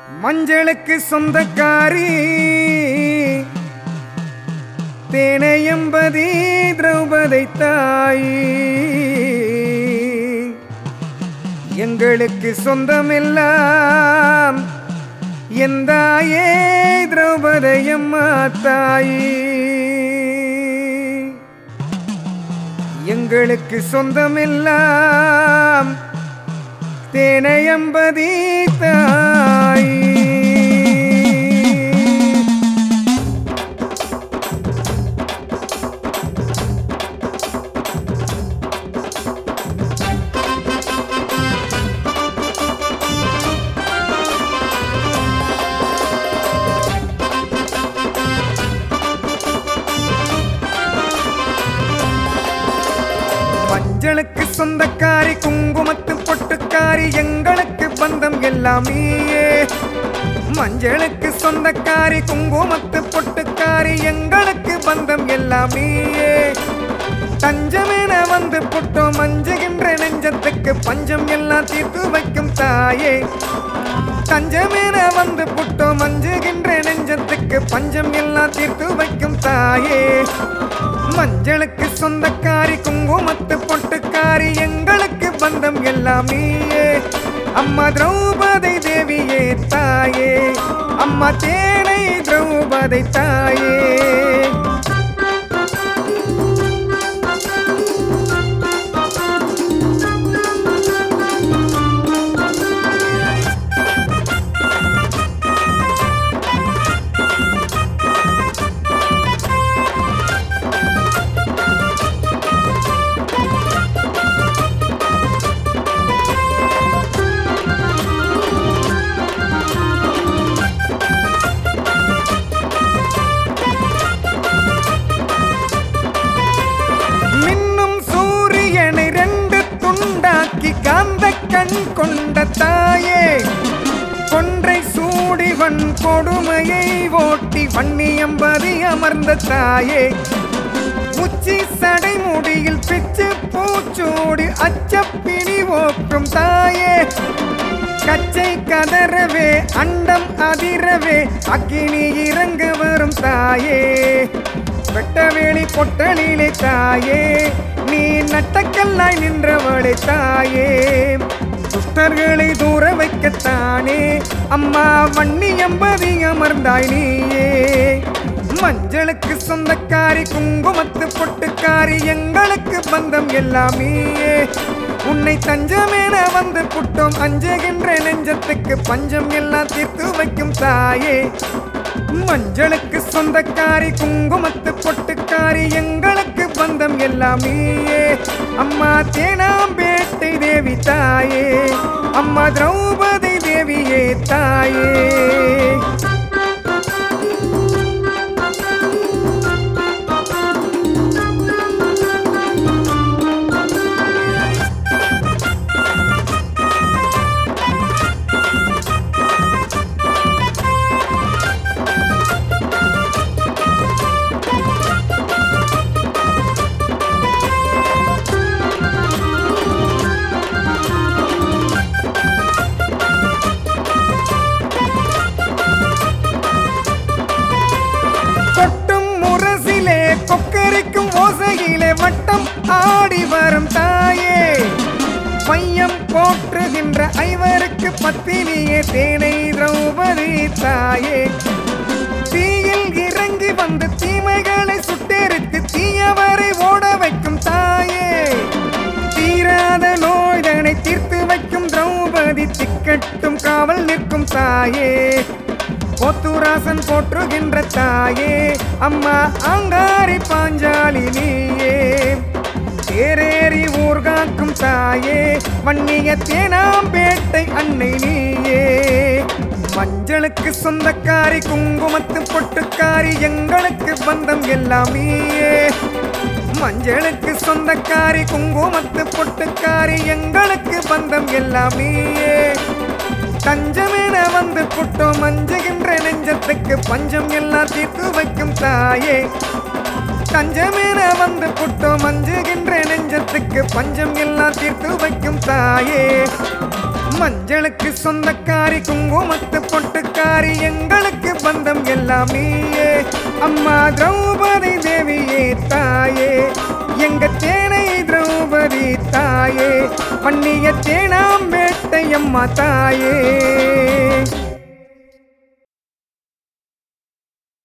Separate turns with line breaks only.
மஞ்சளுக்கு சொந்தக்காரி தேனையம்பதி திரௌபதி தாய் எங்களுக்கு சொந்தமெல்லாம் எந்தாயே திரௌபதையம்மா தாயி எங்களுக்கு சொந்தமெல்லாம் தேனையம்பதி தாய் மஞ்சளுக்கு சொந்தக்காரி குங்குமத்து பொட்டுக்காரி எங்களுக்கு பந்தம் எல்லாமே மஞ்சளுக்கு சொந்தக்காரி குங்குமத்து பொட்டுக்காரி எங்களுக்கு பந்தம் எல்லாமே தஞ்சமென வந்து புட்டோம் மஞ்சுகின்ற நெஞ்சத்துக்கு பஞ்சம் எல்லாம் தீர்த்து வைக்கும் தாயே தஞ்சமென வந்து புட்டோம் மஞ்சுகின்ற நெஞ்சத்துக்கு பஞ்சம் எல்லாம் தீர்த்து வைக்கும் தாயே மஞ்சளுக்கு சொந்தக்காரி குங்குமத்து பொட்டுக்காரி எங்களுக்கு பந்தம் எல்லாமே அம்மா திரௌபதி தேவியே தாயே அம்மா தேனை திரௌபதி தாயே மின்னும் சூரியனை ரெண்டு துண்டாக்கி காந்த கண் கொண்ட தாயே கொன்றை சூடிவன் கொடுமையை ஓட்டி வன்னியம்பதி அமர்ந்த தாயே உச்சி சடை முடியில் பிச்சு பூச்சூடி அச்சப்பிணி ஓக்கும் தாயே கச்சை கதறவே அண்டம் அதிரவே அக்கினி இறங்க வரும் தாயே வெட்டவேலி பொட்டலிலே தாயே நீ நட்டக்கல்லாய் நின்றவளே தாயே துஷ்டர்களை தூர வைக்கத்தானே அம்மா வன்னி எம்பதி அமர்ந்தாய் நீயே மஞ்சளுக்கு சொந்தக்காரி குங்குமத்து பொட்டுக்காரி எங்களுக்கு பந்தம் எல்லாமே உன்னை தஞ்சமேன வந்து புட்டோம் அஞ்சுகின்ற நெஞ்சத்துக்கு பஞ்சம் எல்லாம் தீர்த்து வைக்கும் தாயே மஞ்சளுக்கு சொந்தக்காரி குங்குமத்து பொட்டுக்காரி எங்களுக்கு பந்தம் எல்லாமே அம்மா தேனாம்பேட்டை தேவி தாயே அம்மா திரௌபதி தேவியே தாயே கொட்டும் முரசிலே கொக்கரிக்கும் ஓசையிலே வட்டம் ஆடி வரும் தாயே பையம் போற்றுகின்ற ஐவருக்கு பத்தினியே தேனை திரௌபதி தாயே தீயில் இறங்கி வந்து தீமைகளை சுட்டெரித்து தீயவரை ஓட வைக்கும் தாயே தீராத நோய்தனை தீர்த்து வைக்கும் திரௌபதி திக்கட்டும் காவல் நிற்கும் தாயே போத்துராசன் போற்றுகின்ற தாயே அம்மா அங்காரி பாஞ்சாலி நீயே தேரேறி ஊர்காக்கும் தாயே வன்னிய தேனாம்பேட்டை அன்னை நீயே மஞ்சளுக்கு சொந்தக்காரி குங்குமத்து பொட்டுக்காரி எங்களுக்கு பந்தம் எல்லாமே மஞ்சளுக்கு சொந்தக்காரி குங்குமத்து பொட்டுக்காரி எங்களுக்கு பந்தம் எல்லாமே தஞ்சமென வந்து புட்டோம் மஞ்சுகின்ற நெஞ்சத்துக்கு பஞ்சம் எல்லாம் தீர்த்து வைக்கும் தாயே தஞ்சமென வந்து புட்டோ மஞ்சுகின்ற நெஞ்சத்துக்கு பஞ்சம் எல்லாம் தீர்த்து வைக்கும் தாயே மஞ்சளுக்கு சொந்தக்காரி குங்குமத்து பொட்டுக்காரி எங்களுக்கு பந்தம் எல்லாம் நீயே அம்மா திரௌபதி தேவியே தாயே எங்க தேனை திரௌபதி தாயே பண்ணிய தேனாம் வேட்டை அம்மா தாயே